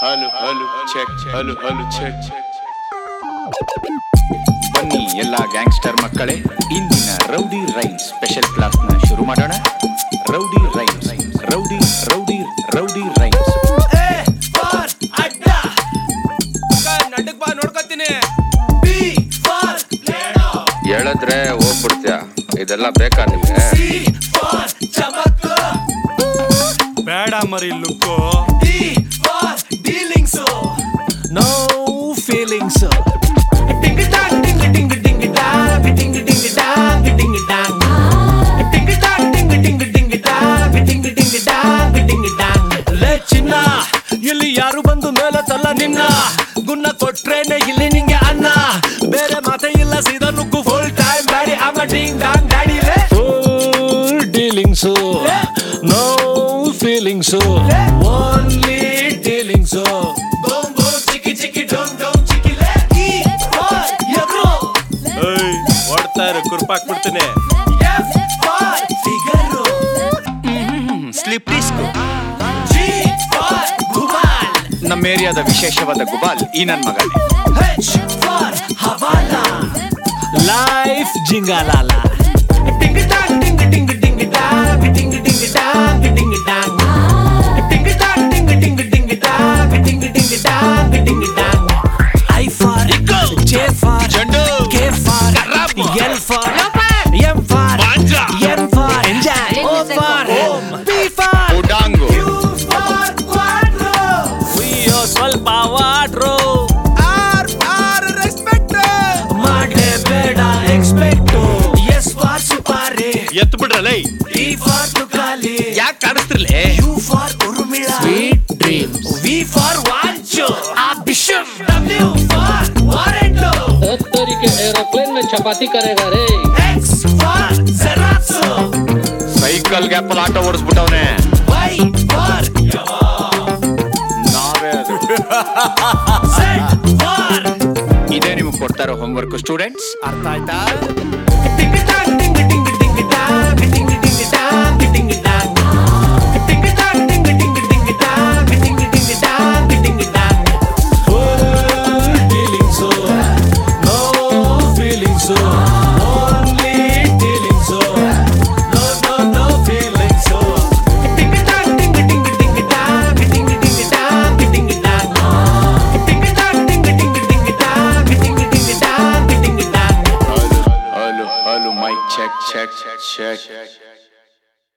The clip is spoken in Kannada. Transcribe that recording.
ಹಲು ಹಲು ಚೆಕ್ ಹಲು ಹಲು ಚೆಕ್ ಬನ್ನಿ ಎಲ್ಲ ಗ್ಯಾಂಗ್ಸ್ಟರ್ ಮಕ್ಕಳೇ ಇಂದಿನ ರೌಡಿ ರೈಮ್ಸ್ ಸ್ಪೆಷಲ್ ಕ್ಲಾಸ್ ನ ಶುರು ಮಾಡೋಣ rowdy rhymes rowdy rowdy rowdy rhymes ನಡ್ಕ್ ಬಾ ನೋಡ್ಕೊತೀನಿ ಹೇಳಿದ್ರೆ ಹೋಗ್ಬಿಡ್ತೀಯ ಇದೆಲ್ಲ ಬೇಕಾ ನಿಮ್ಗೆ ಬೇಡ ಮರಿ ಲುಕ್ಕು ನೋ ಫೀಲಿಂಗ್ಸ್ ಚಿನ್ನ ಇಲ್ಲಿ ಯಾರು ಬಂದು ಮೇಲೆ ತಲ್ಲ ನಿನ್ನ ಗುನ್ನ ಕೊಟ್ರೇನೆ ಇಲ್ಲಿ ನಿಂಗೆ ಅನ್ನ ಬೇರೆ ಮಾತೆ ಇಲ್ಲ ಸೀದಾ ನುಗ್ಗು ಫುಲ್ ಟೈಮ್ ಬ್ಯಾಡಿ ಅಮ್ಮ ding dong daddy full dealings no feelings only dealings ಓಡ್ತಾ ಇರು ಕುರ್ಪಾಕ್ಬಿಡ್ತೀನಿ ಸ್ಲಿಪ್ ಡಿಸ್ಕ್ ನಮ್ಮ ಏರಿಯಾದ ವಿಶೇಷವಾದ ಗುಬಾಲ್ ಈ ನನ್ ಮಗನೇ ಲೈಫ್ ಜಿಂಗಾಲಾಲ I for J for ಚೆಂಡು. K for L for M for N for O for P for ಉಡಾಂಗು ಅಯ್ಯೋ ಸ್ವಲ್ಪ ವಾಟ್ರು ಮಾಡಲೇಬೇಡ ಎಕ್ಸ್ಪೆಕ್ಟು ಎಸ್ ಫಾರ್ ಸುಪಾರಿ ಎತ್ ಬಿಡ್ರಲೈ ಟಿ ಫಾರ್ ತುಕಾಲಿ ಯಾಕೆ ಕಾಣಿಸ್ತಿರ್ಲೆ ಯು ಫಾರ್ ಉರುಮಿಳ ಸ್ವೀಟ್ ಡ್ರೀಮ್ಸ್ ವಿ ಫಾರ್ ವಾಂಚು ಆಂಬಿಷನ್ ಡಬ್ಲ್ಯೂ ಫಾರ್ ವಾರೆಂಟು तरीके एरोप्लेन में चपाती करेगा रे ಎಕ್ಸ್ ಫಾರ್ ಜೆರಾಕ್ಸು ಸೈಕಲ್ ಗ್ಯಾಪಲ್ ಆಟೋ ಓಡಿಸ್ಬಿಟ್ಟವನೆ ವೈ ಫಾರ್ ನಾವೇ ಅದು ಝೆಡ್ ಫಾರ್ ಇದೇ ನಿಮ್ಗೆ ಕೊಡ್ತಾ ಇರೋ ಹೋಮ್ವರ್ಕ್ ಸ್ಟೂಡೆಂಟ್ಸ್ ಅರ್ಥ ಆಯ್ತಾ